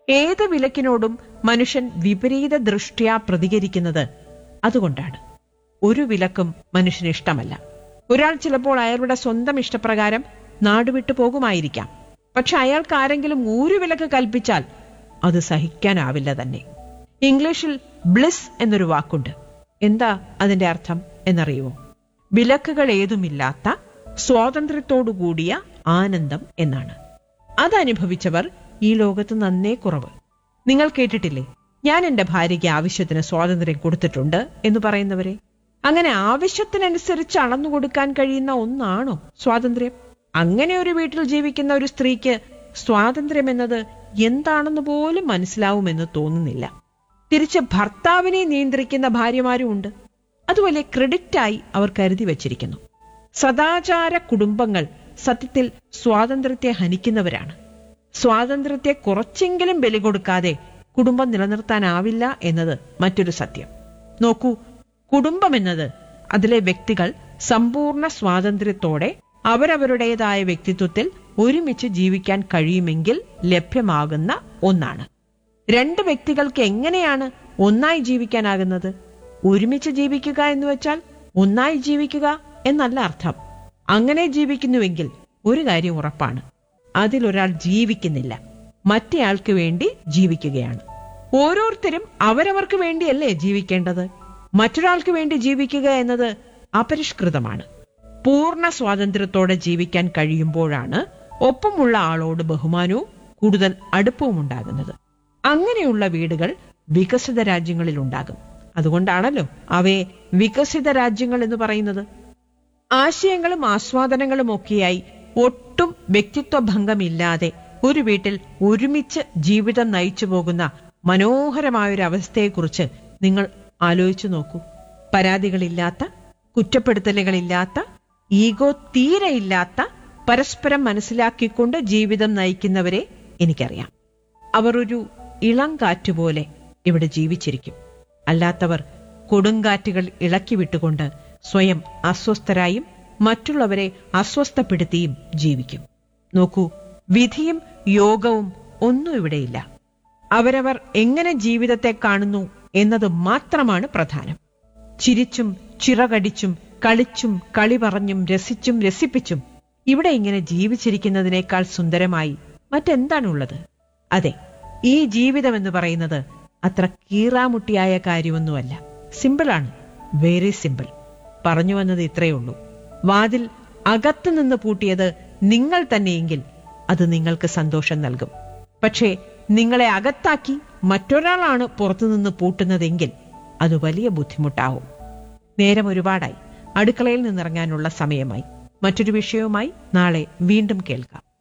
ഏത് വിലക്കിനോടും മനുഷ്യൻ വിപരീത ദൃഷ്ട്യാ പ്രതികരിക്കുന്നത് അതുകൊണ്ടാണ് ഒരു വിലക്കും മനുഷ്യന് ഇഷ്ടമല്ല ഒരാൾ ചിലപ്പോൾ അയാളുടെ സ്വന്തം ഇഷ്ടപ്രകാരം നാടുവിട്ടു പോകുമായിരിക്കാം പക്ഷെ അയാൾക്ക് ആരെങ്കിലും ഒരു വിലക്ക് കൽപ്പിച്ചാൽ അത് സഹിക്കാനാവില്ല തന്നെ ഇംഗ്ലീഷിൽ ബ്ലിസ് എന്നൊരു വാക്കുണ്ട് എന്താ അതിന്റെ അർത്ഥം എന്നറിയുമോ വിലക്കുകൾ ഏതുമില്ലാത്ത സ്വാതന്ത്ര്യത്തോടുകൂടിയ ആനന്ദം എന്നാണ് അതനുഭവിച്ചവർ ഈ ലോകത്ത് നന്നേ കുറവ് നിങ്ങൾ കേട്ടിട്ടില്ലേ ഞാൻ എന്റെ ഭാര്യയ്ക്ക് ആവശ്യത്തിന് സ്വാതന്ത്ര്യം കൊടുത്തിട്ടുണ്ട് എന്ന് പറയുന്നവരെ അങ്ങനെ ആവശ്യത്തിനനുസരിച്ച് അളന്നു കൊടുക്കാൻ കഴിയുന്ന ഒന്നാണോ സ്വാതന്ത്ര്യം അങ്ങനെ ഒരു വീട്ടിൽ ജീവിക്കുന്ന ഒരു സ്ത്രീക്ക് സ്വാതന്ത്ര്യം എന്നത് എന്താണെന്ന് പോലും മനസ്സിലാവുമെന്ന് തോന്നുന്നില്ല തിരിച്ച് ഭർത്താവിനെ നിയന്ത്രിക്കുന്ന ഭാര്യമാരും ഉണ്ട് അത് വലിയ ക്രെഡിറ്റായി അവർ കരുതി വച്ചിരിക്കുന്നു സദാചാര കുടുംബങ്ങൾ സത്യത്തിൽ സ്വാതന്ത്ര്യത്തെ ഹനിക്കുന്നവരാണ് സ്വാതന്ത്ര്യത്തെ കുറച്ചെങ്കിലും ബലി കൊടുക്കാതെ കുടുംബം നിലനിർത്താനാവില്ല എന്നത് മറ്റൊരു സത്യം നോക്കൂ കുടുംബം എന്നത് അതിലെ വ്യക്തികൾ സമ്പൂർണ്ണ സ്വാതന്ത്ര്യത്തോടെ അവരവരുടേതായ വ്യക്തിത്വത്തിൽ ഒരുമിച്ച് ജീവിക്കാൻ കഴിയുമെങ്കിൽ ലഭ്യമാകുന്ന ഒന്നാണ് രണ്ട് വ്യക്തികൾക്ക് എങ്ങനെയാണ് ഒന്നായി ജീവിക്കാനാകുന്നത് ഒരുമിച്ച് ജീവിക്കുക എന്ന് വെച്ചാൽ ഒന്നായി ജീവിക്കുക എന്നല്ല അർത്ഥം അങ്ങനെ ജീവിക്കുന്നുവെങ്കിൽ ഒരു കാര്യം ഉറപ്പാണ് അതിലൊരാൾ ജീവിക്കുന്നില്ല മറ്റേയാൾക്ക് വേണ്ടി ജീവിക്കുകയാണ് ഓരോരുത്തരും അവരവർക്ക് വേണ്ടിയല്ലേ ജീവിക്കേണ്ടത് മറ്റൊരാൾക്ക് വേണ്ടി ജീവിക്കുക എന്നത് അപരിഷ്കൃതമാണ് പൂർണ്ണ സ്വാതന്ത്ര്യത്തോടെ ജീവിക്കാൻ കഴിയുമ്പോഴാണ് ഒപ്പമുള്ള ആളോട് ബഹുമാനവും കൂടുതൽ അടുപ്പവും ഉണ്ടാകുന്നത് അങ്ങനെയുള്ള വീടുകൾ വികസിത രാജ്യങ്ങളിൽ ഉണ്ടാകും അതുകൊണ്ടാണല്ലോ അവയെ വികസിത രാജ്യങ്ങൾ എന്ന് പറയുന്നത് ആശയങ്ങളും ആസ്വാദനങ്ങളും ഒക്കെയായി ഒട്ടും വ്യക്തിത്വ ഭംഗമില്ലാതെ ഒരു വീട്ടിൽ ഒരുമിച്ച് ജീവിതം നയിച്ചു പോകുന്ന മനോഹരമായൊരു അവസ്ഥയെക്കുറിച്ച് നിങ്ങൾ ആലോചിച്ചു നോക്കൂ പരാതികളില്ലാത്ത കുറ്റപ്പെടുത്തലുകളില്ലാത്ത ഈഗോ തീരെയില്ലാത്ത പരസ്പരം മനസ്സിലാക്കിക്കൊണ്ട് ജീവിതം നയിക്കുന്നവരെ എനിക്കറിയാം അവർ ഒരു ഇളം കാറ്റുപോലെ ഇവിടെ ജീവിച്ചിരിക്കും അല്ലാത്തവർ കൊടുങ്കാറ്റുകൾ ഇളക്കി വിട്ടുകൊണ്ട് സ്വയം അസ്വസ്ഥരായും മറ്റുള്ളവരെ അസ്വസ്ഥപ്പെടുത്തിയും ജീവിക്കും നോക്കൂ വിധിയും യോഗവും ഒന്നും ഇവിടെയില്ല അവരവർ എങ്ങനെ ജീവിതത്തെ കാണുന്നു എന്നത് മാത്രമാണ് പ്രധാനം ചിരിച്ചും ചിറകടിച്ചും കളിച്ചും കളി പറഞ്ഞും രസിച്ചും രസിപ്പിച്ചും ഇവിടെ ഇങ്ങനെ ജീവിച്ചിരിക്കുന്നതിനേക്കാൾ സുന്ദരമായി മറ്റെന്താണുള്ളത് അതെ ഈ ജീവിതം എന്ന് പറയുന്നത് അത്ര കീറാമുട്ടിയായ കാര്യമൊന്നുമല്ല സിമ്പിളാണ് വെരി സിമ്പിൾ പറഞ്ഞു വന്നത് ഇത്രയേ ഉള്ളൂ വാതിൽ അകത്തു നിന്ന് പൂട്ടിയത് നിങ്ങൾ തന്നെയെങ്കിൽ അത് നിങ്ങൾക്ക് സന്തോഷം നൽകും പക്ഷേ നിങ്ങളെ അകത്താക്കി മറ്റൊരാളാണ് പുറത്തുനിന്ന് പൂട്ടുന്നതെങ്കിൽ അത് വലിയ ബുദ്ധിമുട്ടാവും നേരം ഒരുപാടായി അടുക്കളയിൽ നിന്നിറങ്ങാനുള്ള സമയമായി മറ്റൊരു വിഷയവുമായി നാളെ വീണ്ടും കേൾക്കാം